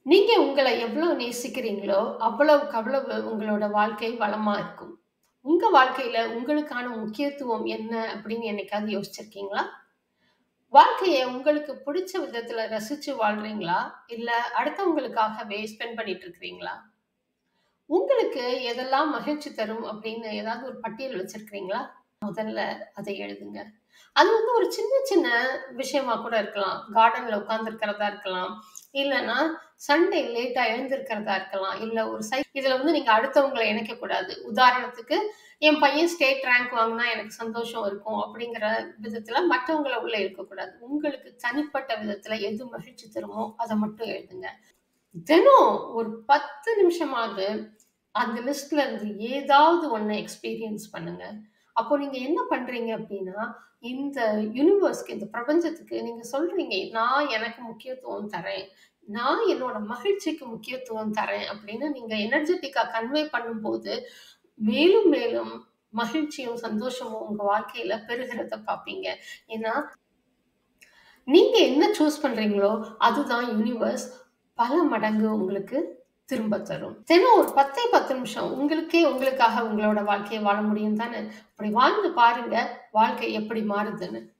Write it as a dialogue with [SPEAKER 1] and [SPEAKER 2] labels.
[SPEAKER 1] நீங்க உங்கள எவ்வளவு நேசிக்கிறீங்களோ, அவ்வளவுக்கு அவ்வளவு உங்களோட வாழ்க்கை வளமா இருக்கும். உங்க வாழ்க்கையில உங்களுக்கான முக்கியத்துவம் என்ன அப்படின்னு என்னைக்காவது யோசிச்சிருக்கீங்களா? வாழ்க்கைய உங்களுக்கு புடிச்ச விதத்துல ரசிச்சு வாழ்றீங்களா? இல்ல அடுத்தவங்களுக்காகவே ஸ்பெண்ட் பண்ணிட்டு இருக்கிறீங்களா? உங்களுக்கு எதெல்லாம் மகிழ்ச்சி தரும் அப்படின்னு ஏதாவது ஒரு பட்டியல் வச்சிருக்கிறீங்களா? முதல்ல அதை எழுதுங்க. அது வந்து ஒரு சின்ன சின்ன விஷயமா கூட இருக்கலாம். கார்டன்ல உட்கார்ந்திருக்கிறதா இருக்கலாம். இல்லன்னா சண்டே லேட்டா எழுந்திருக்கிறதா இருக்கலாம். இல்ல ஒரு சை இதுல வந்து நீங்க அடுத்தவங்கள இணைக்கக்கூடாது. உதாரணத்துக்கு, என் பையன் ஸ்டேட் ரேங்க் வாங்குனா எனக்கு சந்தோஷம் இருக்கும் அப்படிங்கிற விதத்துல மற்றவங்கள உள்ள இழுக்கக்கூடாது. உங்களுக்கு தனிப்பட்ட விதத்துல எது மகிழ்ச்சி தருமோ அத மட்டும் எழுதுங்க. தினம் ஒரு 10 நிமிஷமாவது அந்த லிஸ்ட்ல இருந்து ஏதாவது ஒண்ண எக்ஸ்பீரியன்ஸ் பண்ணுங்க. அப்போ நீங்க என்ன பண்றீங்க அப்படின்னா, இந்த யுனிவர்ஸ்க்கு, இந்த பிரபஞ்சத்துக்கு நீங்க சொல்றீங்க, "நான் எனக்கு முக்கியத்துவம் தரேன். நான் என்னோட மகிழ்ச்சிக்கு முக்கியத்துவம் தரேன்." அப்படின்னு நீங்க எனர்ஜெட்டிக்கா கன்வே பண்ணும்போது, மேலும் மேலும் மகிழ்ச்சியும், சந்தோஷமும் உங்க வாழ்க்கையில பெருகுறத பார்ப்பீங்க. ஏன்னா நீங்க என்ன சூஸ் பண்றீங்களோ, அதுதான் யுனிவர்ஸ் பல மடங்கு உங்களுக்கு திரும்ப தரும். தினம் ஒரு 10ஏ 10 நிமிஷம் உங்களுக்கே உங்களுக்காக உங்களோட வாழ்க்கைய வாழ முடியும் தானே! அப்படி வாழ்ந்து பாருங்க, வாழ்க்கை எப்படி மாறுதுன்னு.